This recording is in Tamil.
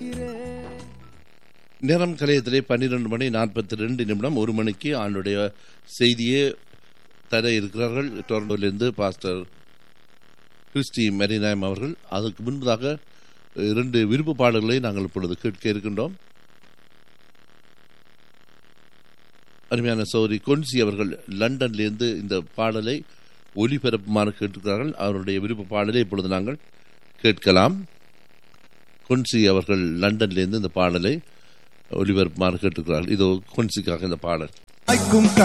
துதிக்கிறேன் நேரம் கலையத்திலே பன்னிரெண்டு மணி நாற்பத்தி ரெண்டு நிமிடம் ஒரு மணிக்கு ஆண்டுடைய செய்தியே தர இருக்கிறார்கள் டொரண்டோவிலிருந்து பாஸ்டர் கிறிஸ்டி மெரிநாயம் அவர்கள் அதற்கு முன்பதாக இரண்டு விருப்பு பாடல்களை நாங்கள் இப்பொழுது கேட்க இருக்கின்றோம் அருமையான சௌரி கொன்சி அவர்கள் லண்டன்லேருந்து இந்த பாடலை ஒலிபரப்புமாறு கேட்டிருக்கிறார்கள் அவருடைய விருப்ப பாடலை இப்பொழுது நாங்கள் கேட்கலாம் கொன்சி அவர்கள் லண்டன்லேருந்து இந்த பாடலை ஒலிபரப்புமாறு கேட்டிருக்கிறார்கள் இதோ கொன்சிக்காக இந்த பாடல் வாய்க்கும்